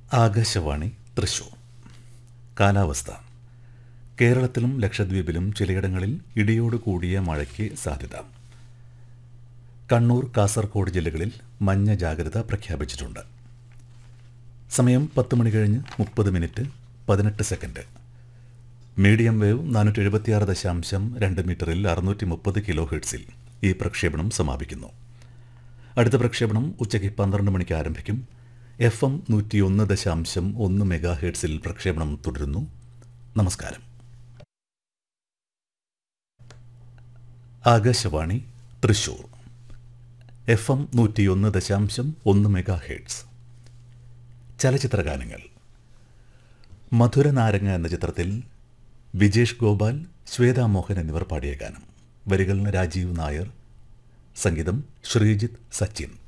ആകാശവാണി തൃശൂർ കാലാവസ്ഥ കേരളത്തിലും ലക്ഷദ്വീപിലും ചിലയിടങ്ങളിൽ ഇടിയോട് കൂടിയ മഴയ്ക്ക് സാധ്യത കണ്ണൂർ കാസർഗോഡ് ജില്ലകളിൽ മഞ്ഞ ജാഗ്രത പ്രഖ്യാപിച്ചിട്ടുണ്ട് സമയം പത്ത് മണി കഴിഞ്ഞ് മുപ്പത് മിനിറ്റ് പതിനെട്ട് സെക്കൻഡ് മീഡിയം വേവ് നാനൂറ്റി എഴുപത്തിയാറ് ദശാംശം രണ്ട് മീറ്ററിൽ അറുന്നൂറ്റി മുപ്പത് കിലോ ഹെർട്സിൽ ഈ പ്രക്ഷേപണം സമാപിക്കുന്നു അടുത്ത പ്രക്ഷേപണം ഉച്ചയ്ക്ക് പന്ത്രണ്ട് മണിക്ക് ആരംഭിക്കും എഫ് എം നൂറ്റിയൊന്ന് ദശാംശം ഒന്ന് മെഗാ ഹെർട്സിൽ പ്രക്ഷേപണം തുടരുന്നു നമസ്കാരം ആകാശവാണി തൃശൂർ എഫ് എം നൂറ്റിയൊന്ന് ദശാംശം ഒന്ന് മെഗാ ഹെർട്സ് ചലച്ചിത്രഗാനങ്ങൾ മധുര നാരങ്ങ എന്ന ചിത്രത്തിൽ വിജേഷ് ഗോപാൽ ശ്വേതാ മോഹൻ എന്നിവർ പാടിയ ഗാനം വരികൾ രാജീവ് നായർ സംഗീതം ശ്രീജിത്ത് സച്ചിൻ